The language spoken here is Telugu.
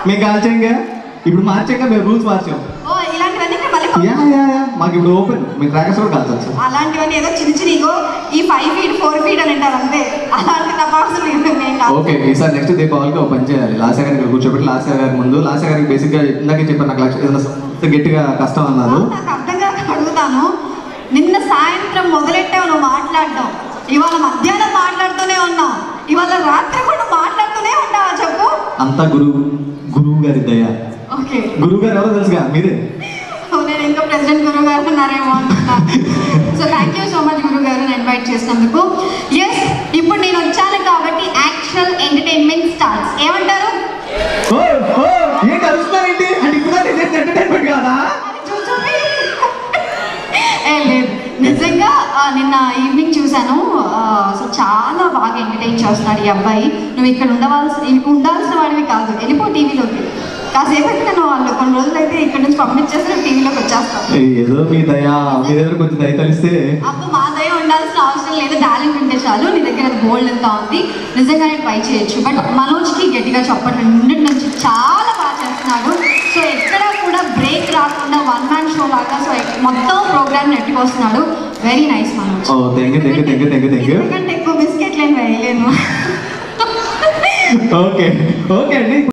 మేము కాల్చాంగా ఇప్పుడు మార్చాక మేము రూల్స్ మార్చాం ఓ ఇలాంటివన్నీ ఇంకా మళ్ళీ యా యా యా మాకు ఇప్పుడు ఓపెన్ మేము క్రాకర్స్ కూడా కాల్చవచ్చు అలాంటివన్నీ ఏదో చిన్న చిన్న ఇగో ఈ ఫైవ్ ఫీట్ ఫోర్ ఫీట్ అని అంటారు అంతే అలాంటి తపాసులు మేము కాదు. ఓకే ఈసారి నెక్స్ట్ దీపావళికి ఒక పని చేయాలి లాసా గారికి ఇక్కడ కూర్చోబెట్టి లాసా గారి ముందు లాసా గారికి బేసిక్గా ఇందాకే చెప్పాను నాకు లక్ష ఏదైనా స- గట్టిగా కష్టం అన్నారు నాకు అర్థం కాక అడుగుతాను నిన్న సాయంత్రం మొదలెట్టావు నువ్వు మాట్లాడడం ఇవాళ మధ్యాహ్నం మాట్లాడుతూనే ఉన్నావు ఇవాళ రాత్రి కూడా మాట్లాడుతూనే ఉంటావా చెప్పు అంతా గురువు గురువు గారి దయ ఓకే గురువు గారు ఎవరో తెలుసుగా మీరే నేను ఇంకా ప్రెసిడెంట్ గురువు గారు ఉన్నారేమో అనుకున్నా so thank you so much గురువు గారు ఇన్వైట్ చేసినందుకు ఎస్ ఇప్పుడు నేను వచ్చాను కాబట్టి యాక్చువల్ ఎంటర్టైన్మెంట్ స్టార్ట్స్ ఏమంటారు ఓ ఓ ఏంటి అరుస్తున్నారేంటి అంటే ఇప్పుడు ఎంటర్టైన్మెంట్ కాదా చూ- చూపి. ఏ లేదు నిజంగా ఆ, నిన్న ఈవినింగ్ చూశాను ఆ, అసలు చాలా బాగా ఎంటర్టైన్ చేస్తున్నాడు ఈ అబ్బాయి నువ్వు ఇక్కడ ఉండవలసి ఉండాల్సిన వాడివి కాదు వెళ్ళిపో టీవీలోకి కాసేపు అయితే నేను వాళ్ళు కొన్ని రోజులు అయితే ఇక్కడ నుంచి పంపించేసి నేను టీవీలోకి వచ్చేస్తాను ఏయ్, ఏదో మీ దయ మీ దగ్గర కొంచెం దయ కలిస్తే అప్పుడు మా దయ ఉండాల్సిన అవసరం లేదు టాలెంట్ ఉంటే చాలు నీ దగ్గర అది బోల్డ్ ఎంత ఉంది నిజంగానే ట్రై చేయొచ్చు బట్ మనోజ్కి గట్టిగా చెప్పండి నిన్నటి నుంచి చాలా బాగా చేస్తున్నాడు సో ఎక్కడ కూడా బ్రేక్ రాకుండా వన్ మ్యాన్ షో లాగా సో మొత్తం ప్రోగ్రామ్ నెట్టుకొస్తున్నాడు very nice Manoj oh thank you thank you thank you thank you thank you ఎందుకంటే ఎక్కువ బిస్కెట్లు ఏం వేయలేను ఓకే ఓకే అండి